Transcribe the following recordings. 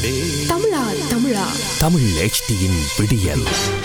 தமிழா தமிழா தமிழ் HDயின் விடியல்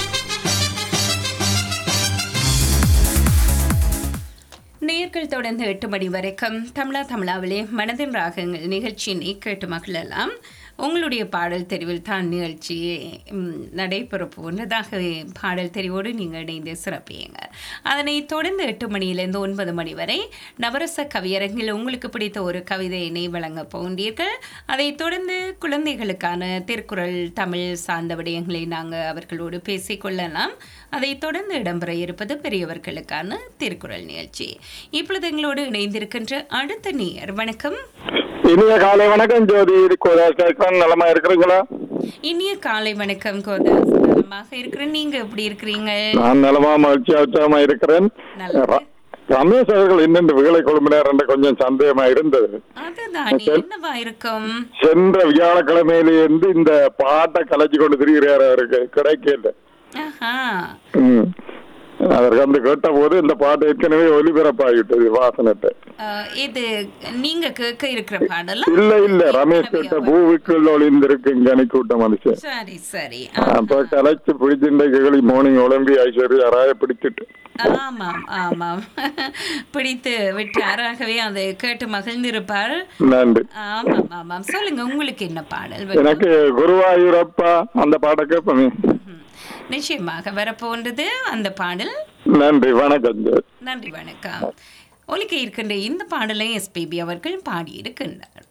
நேர்கள் தொடர்ந்து எட்டு மணி வரைக்கும் தமிழா தமிழாவிலே மனதின் ராகங்கள் நிகழ்ச்சியினை கேட்டு மகிழலாம் உங்களுடைய பாடல் தெரிவில் தான் நிகழ்ச்சி ம், நடைபெற போன்றதாகவே பாடல் தெரிவோடு நீங்கள் இணைந்து சிறப்பியுங்க அதனைத் தொடர்ந்து எட்டு மணியிலிருந்து ஒன்பது மணி வரை நவரச கவியரங்கில் உங்களுக்கு பிடித்த ஒரு கவிதையினை வழங்கப் போகின்றீர்கள் அதைத் தொடர்ந்து குழந்தைகளுக்கான திருக்குறள் தமிழ் சார்ந்த விடயங்களை நாங்கள் அவர்களோடு பேசிக்கொள்ளலாம் அதைத் தொடர்ந்து இடம்பெற இருப்பது பெரியவர்களுக்கான திருக்குறள் நிகழ்ச்சி இப்பொழுது எங்களோடு இணைந்திருக்கின்ற அடுத்த நேயர் வணக்கம் இனிய காலை வணக்கம் ஜோதி கோதாஸ் கேட்கிறேன் நலமா இருக்கிறீங்களா இனிய காலை வணக்கம் கோதாஸ் நலமாக இருக்கிறேன் நீங்க எப்படி இருக்கிறீங்க நான் நலமா மகிழ்ச்சியா உற்சாகமா இருக்கிறேன் நல்லது. ர- ரமேஷ் அவர்கள் இன்னும் விகளை கொழும்பினார் என்ற கொஞ்சம் சந்தேகமா இருந்தது அதுதானே என்னவா இருக்கும் சென்ற வியாழக்கிழமையிலிருந்து இந்த பாட்டை கலைச்சு கொண்டு திரிகிறார் அவருக்கு கிடைக்கல ஆஹா ம். அவருக்கு வந்து கேட்ட போது இந்த பாட்டு ஏற்கனவே ஒலிபரப்பாகிவிட்டது வாசனத்தை அஹ், இது நீங்க கேட்க இருக்கிற பாடலா இல்ல இல்ல ரமேஷ் கேட்ட பூவுக்குள் ஒளிந்திருக்கு கனி கூட்டம் மனுஷன் சரி சரி அப்ப கலைச்சு பிடிச்சிருந்த கிளி மார்னிங் ஒலிம்பி ஐஸ்வர்யா ராய பிடிச்சிட்டு ஆமாம் ஆமாம் பிடித்து விட்டாராகவே அதை கேட்டு மகிழ்ந்திருப்பார் நன்றி ஆமாம் ஆமாம் சொல்லுங்க உங்களுக்கு என்ன பாடல் வேணும்? எனக்கு குருவாயூரப்பா அந்த பாட்டை கேட்பேன் ம். நிச்சயமாக வரப்போன்றது அந்த பாடல் நன்றி வணக்கம் ஜோதி. நன்றி வணக்கம் ஒலிக்க இருக்கின்ற இந்த பாடலை எஸ்பிபி அவர்கள் பாடியிருக்கின்றார்